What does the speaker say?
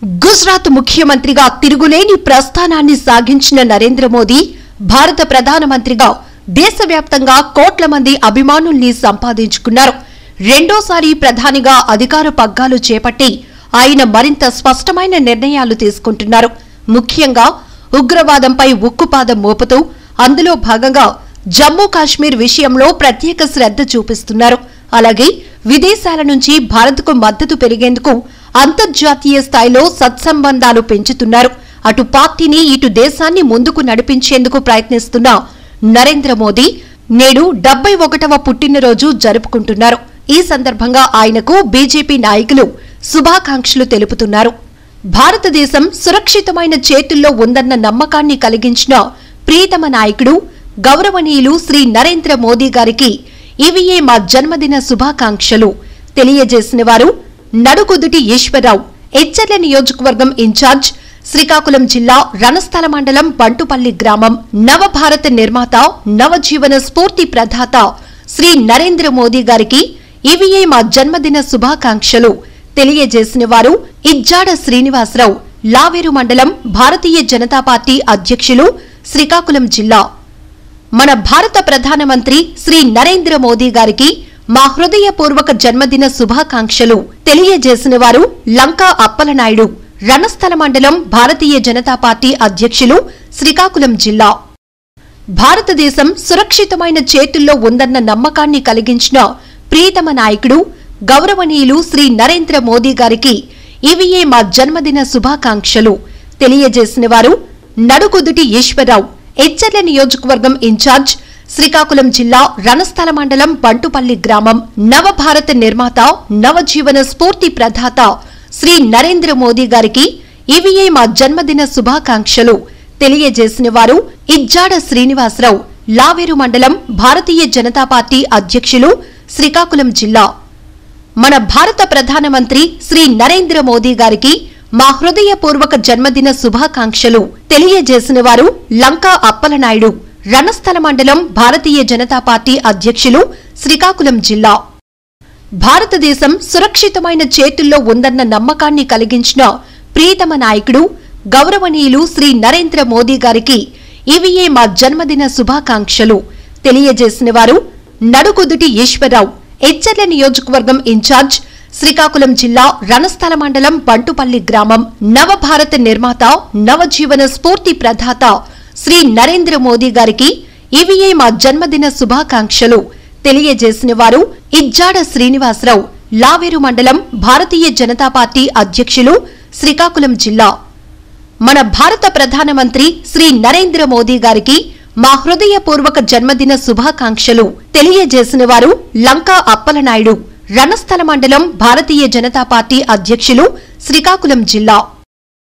గుజరాత్ ముఖ్యమంత్రిగా తిరుగులేని ప్రస్థానాన్ని సాగించిన నరేంద్ర మోదీ భారత ప్రధానమంత్రిగా దేశవ్యాప్తంగా కోట్ల మంది అభిమానుల్ని సంపాదించుకున్నారు రెండోసారి ప్రధానిగా అధికార పగ్గాలు చేపట్టి ఆయన మరింత స్పష్టమైన నిర్ణయాలు తీసుకుంటున్నారు ముఖ్యంగా ఉగ్రవాదంపై ఉక్కుపాదం మోపుతూ అందులో భాగంగా జమ్మూ కాశ్మీర్ విషయంలో ప్రత్యేక శ్రద్ధ చూపిస్తున్నారు అలాగే విదేశాల నుంచి భారత్కు మద్దతు పెరిగేందుకు అంతర్జాతీయ స్థాయిలో సత్సంబంధాలు పెంచుతున్నారు అటు పార్టీని ఇటు దేశాన్ని ముందుకు నడిపించేందుకు ప్రయత్నిస్తున్న నరేంద్ర మోదీ నేడు డెబ్బై ఒకటవ పుట్టినరోజు జరుపుకుంటున్నారు ఈ సందర్భంగా ఆయనకు బీజేపీ నాయకులు శుభాకాంక్షలు తెలుపుతున్నారు భారతదేశం సురక్షితమైన చేతుల్లో ఉందన్న నమ్మకాన్ని కలిగించిన ప్రియతమ నాయకుడు గౌరవనీయులు శ్రీ నరేంద్ర మోదీ గారికి ఇవియే మా జన్మదిన శుభాకాంక్షలు తెలియజేసిన వారు నడుకుదుటి ఈశ్వరరావు ఎచ్చర్ల నియోజకవర్గం ఇన్ఛార్జ్ శ్రీకాకుళం జిల్లా రణస్థల మండలం బంటుపల్లి గ్రామం నవభారత నిర్మాత నవజీవన స్ఫూర్తి ప్రదాత శ్రీ నరేంద్ర మోదీ గారికి ఇవియే మా జన్మదిన శుభాకాంక్షలు తెలియజేసిన వారు ఇజ్జాడ శ్రీనివాసరావు లావేరు మండలం భారతీయ జనతా పార్టీ అధ్యక్షులు శ్రీకాకుళం జిల్లా మన భారత ప్రధానమంత్రి శ్రీ నరేంద్ర మోదీ గారికి మా హృదయపూర్వక జన్మదిన శుభాకాంక్షలు తెలియజేసిన వారు లంకా అప్పలనాయుడు రణస్థల మండలం భారతీయ జనతా పార్టీ అధ్యక్షులు శ్రీకాకుళం జిల్లా భారతదేశం సురక్షితమైన చేతుల్లో ఉందన్న నమ్మకాన్ని కలిగించిన ప్రియతమ నాయకుడు గౌరవనీయులు శ్రీ నరేంద్ర మోదీ గారికి ఇవియే మా జన్మదిన శుభాకాంక్షలు తెలియజేసిన వారు నడుకుదుటి ఈశ్వరరావు ఎచ్చర్ల నియోజకవర్గం ఇన్ఛార్జ్ శ్రీకాకుళం జిల్లా రణస్థల మండలం బంటుపల్లి గ్రామం నవభారత నిర్మాత నవజీవన స్ఫూర్తి ప్రదాత శ్రీ నరేంద్ర మోదీ గారికి ఇవియే మా జన్మదిన శుభాకాంక్షలు తెలియజేసిన వారు ఇజ్జాడ శ్రీనివాసరావు లావేరు మండలం భారతీయ జనతా పార్టీ అధ్యక్షులు శ్రీకాకుళం జిల్లా మన భారత ప్రధానమంత్రి శ్రీ నరేంద్ర మోదీ గారికి మా హృదయపూర్వక జన్మదిన శుభాకాంక్షలు తెలియజేసిన వారు లంకా అప్పలనాయుడు రణస్థల మండలం భారతీయ జనతా పార్టీ అధ్యక్షులు శ్రీకాకుళం జిల్లా భారతదేశం సురక్షితమైన చేతుల్లో ఉందన్న నమ్మకాన్ని కలిగించిన ప్రియతమ నాయకుడు గౌరవనీయులు శ్రీ నరేంద్ర మోదీ గారికి ఇవియే మా జన్మదిన శుభాకాంక్షలు తెలియజేసిన వారు నడుకుదుటి ఈశ్వరరావు ఎచ్చర్ల నియోజకవర్గం ఇన్ఛార్జ్ శ్రీకాకుళం జిల్లా రణస్థల మండలం బంటుపల్లి గ్రామం నవభారత నిర్మాత నవజీవన స్ఫూర్తి ప్రదాత శ్రీ నరేంద్ర మోదీ గారికి ఇవియే మా జన్మదిన శుభాకాంక్షలు తెలియజేసిన వారు ఇజ్జాడ శ్రీనివాసరావు లావేరు మండలం భారతీయ జనతా పార్టీ అధ్యక్షులు శ్రీకాకుళం జిల్లా మన భారత ప్రధానమంత్రి శ్రీ నరేంద్ర మోదీ గారికి మా హృదయపూర్వక జన్మదిన శుభాకాంక్షలు తెలియజేసిన వారు లంకా అప్పలనాయుడు రణస్థల మండలం భారతీయ జనతా పార్టీ అధ్యక్షులు శ్రీకాకుళం జిల్లా